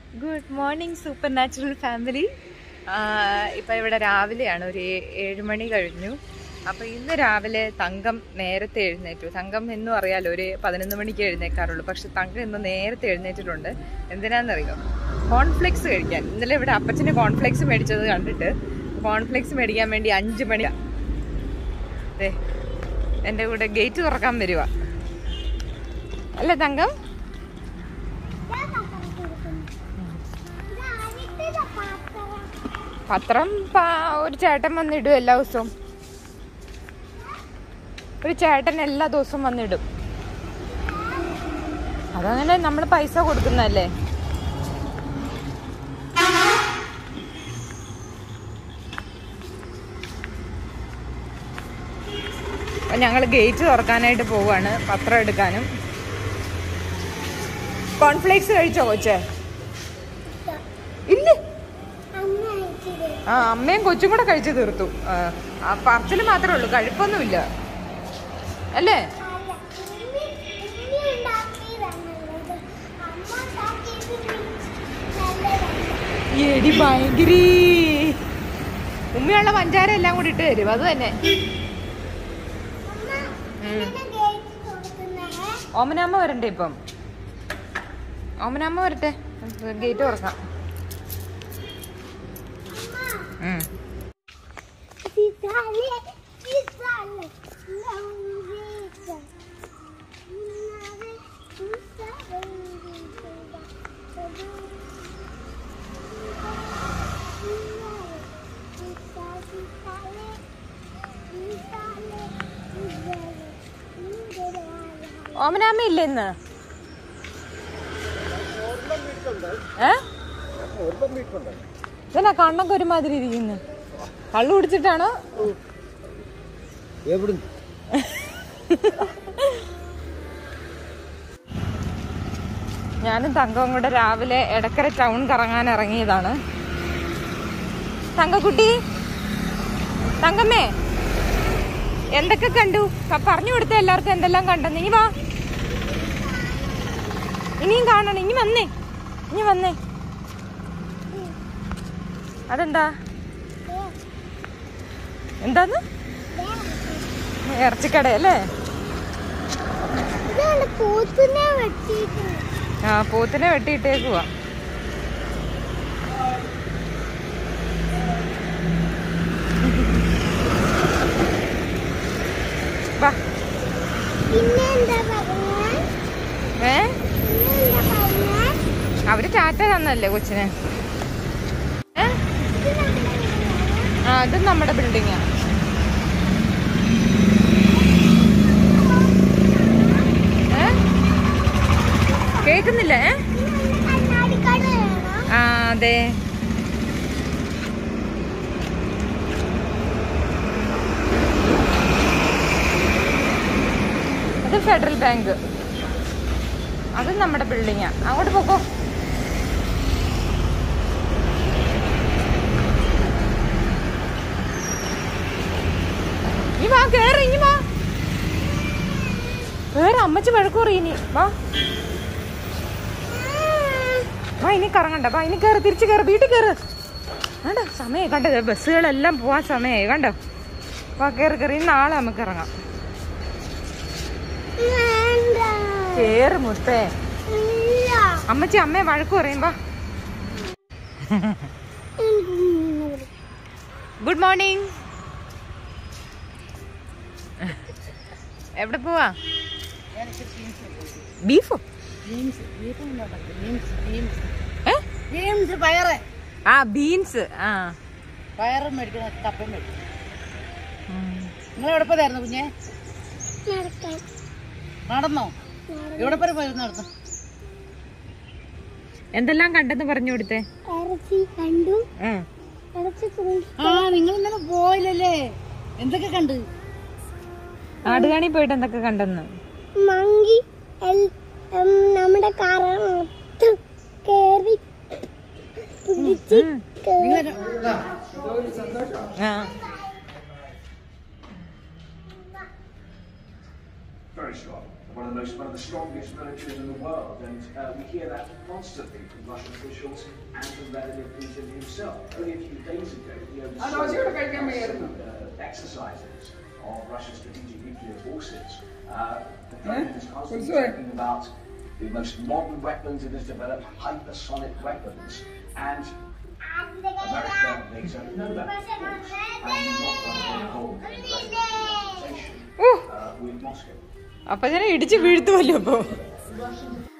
Good morning supernatural family ഇപ്പം ഇവിടെ രാവിലെയാണ് ഒരു ഏ- ഏഴ് മണി കഴിഞ്ഞു അപ്പോൾ ഇന്ന് രാവിലെ തങ്കം നേരത്തെ എഴുന്നേറ്റു തങ്കം എന്നും അറിയാലോ ഒരു പതിനൊന്ന് മണിക്ക് എഴുന്നേക്കാറുള്ളൂ പക്ഷെ തങ്കം ഇന്ന് നേരത്തെ എഴുന്നേറ്റിട്ടുണ്ട് എന്തിനാണെന്നറിയോ കോൺഫ്ലെക്സ് കഴിക്കാൻ ഇന്നലെ ഇവിടെ അപ്പച്ചന് കോൺഫ്ലെക്സ് മേടിച്ചത് കണ്ടിട്ട് കോൺഫ്ലെക്സ് മേടിക്കാൻ വേണ്ടി അഞ്ച് മണി ദേ എൻ്റെ കൂടെ ഗേറ്റ് തുറക്കാൻ വരുക അല്ലേ തങ്കം പത്രം പാ- ഒരു ചേട്ടൻ വന്നിടും എല്ലാ ദിവസവും ഒരു ചേട്ടൻ എല്ലാ ദിവസവും വന്നിടും അതങ്ങനെ നമ്മൾ പൈസ കൊടുക്കുന്നതല്ലേ അപ്പൊ ഞങ്ങൾ ഗേറ്റ് തുറക്കാനായിട്ട് പോവാണ് പത്രം എടുക്കാനും കോൺഫ്ലേക്സ് കഴിച്ചോ കൊച്ചേ ഇല്ലേ ആ അമ്മയും കൊച്ചും കൂടെ കഴിച്ചു തീർത്തു ആ, ആ പറച്ചിൽ മാത്രമേ ഉള്ളൂ കഴിപ്പൊന്നുമില്ല അല്ലേ എടി ഭയങ്കരീ ഉമ്മയുള്ള പഞ്ചാര എല്ലാം കൂടി ഇട്ട് തരും അത് തന്നെ ഓമനാമ്മ വരണ്ടേ ഇപ്പം ഓമനാമ്മ വരട്ടെ ഗേറ്റ് തുറക്കാം ഉം. ഓമനാമ്മ ഇല്ല ഇന്ന് ഏ ഇതെന്നാ കണ്ണൊക്കെ ഒരുമാതിരി ഇരിക്കുന്നു കള്ളു കുടിച്ചിട്ടാണോ എവിടുന്ന് ഞാനും തങ്കവും കൂടെ രാവിലെ എടക്കര ടൗൺ കറങ്ങാൻ ഇറങ്ങിയതാണ് തങ്കക്കുട്ടി തങ്കമ്മേ എന്തൊക്കെ കണ്ടു പ- പറഞ്ഞു കൊടുത്ത എല്ലാവർക്കും എന്തെല്ലാം കണ്ടെന്ന് ഇനി വാ ഇനിയും കാണണം ഇനി വന്നേ ഇനി വന്നേ അതെന്താ എന്താന്ന് ഇറച്ചിക്കടയല്ലേ പൂത്തിനെ വെട്ടിയിട്ട് ആ പോത്തിനെ വെട്ടിയിട്ടേക്കുവാ വാ പിന്നെ എന്താ പറഞ്ഞേ ഏ പിന്നെ എന്താ പറഞ്ഞേ അവര് ടാറ്റ തന്നല്ലേ കൊച്ചിന് ഏ ആ ഇത് നമ്മുടെ ബിൽഡിങ്ങാ ഏ കേക്കുന്നില്ല ഏ കണ്ണാടിക്കട വേണോ ആ അതെ അത് ഫെഡറൽ ബാങ്ക് അത് നമ്മുടെ ബിൽഡിങ്ങാ അങ്ങോട്ട് പോക്കോ ഇനി വാ കേറ് ഇനി വാ കേറ് അമ്മച്ചി വഴക്ക് പറയും ഇനി വാ വാ ഇനി കറങ്ങണ്ട വാ ഇനി കയറി തിരിച്ചു കയറി വീട്ടിൽ കയറ് കണ്ടോ സമയം കണ്ടോ ദേ ബസ്സുകളെല്ലാം പോവാൻ സമയമായി കണ്ടോ വാ കയറി കയറി ഇന്ന് നാളെ നമുക്ക് ഇറങ്ങാം വേണ്ട കേറ് മുത്തേ ഇല്ല അമ്മച്ചി അമ്മയെ വഴക്ക് പറയും വാ ഗുഡ് മോർണിംഗ് എവിടെ പോവാ ബീഫോ ഏ ബീൻസ് പയറ് ആ ബീൻസ് ആ പയറും മേടിക്കണം കപ്പയും മേടിക്കണം നിങ്ങൾ എവിടെ പോയായിരുന്നു കുഞ്ഞെ നടക്കാൻ നടന്നോ എവിടെ വരെ പോയിരുന്നു നടന്നു എന്തെല്ലാം കണ്ടെന്ന് പറഞ്ഞു കൊടുത്തേ ഇറച്ചി കണ്ടു ആ. ഇറച്ചി കുറി- ആ നിങ്ങൾ ഇന്നലെ പോയില്ലല്ലേ എന്തൊക്കെ കണ്ട് ആടുകാണി പോയിട്ട് എന്തൊക്കെ കണ്ടെന്ന് മങ്കി എൽ- ഉം, നമ്മുടെ കാറ മൊത്തം കേറി പിടിച്ച് കേറി. ആ Very sharp. One of the most, one of the strongest militaries in the world, and uh, we hear that constantly from Russian officials and from Vladimir Putin himself. Only a few days ago, he oversaw some uh, exercises of Russia's strategic nuclear forces. Uh, the president is constantly talking about the most modern weapons it has developed, hypersonic weapons, and America makes a know that, of course, and not going to hold a conversation uh, with Moscow. അപ്പൊ ഞാൻ ഇടിച്ച് വീഴ്ത്തുമല്ലോ അപ്പൊ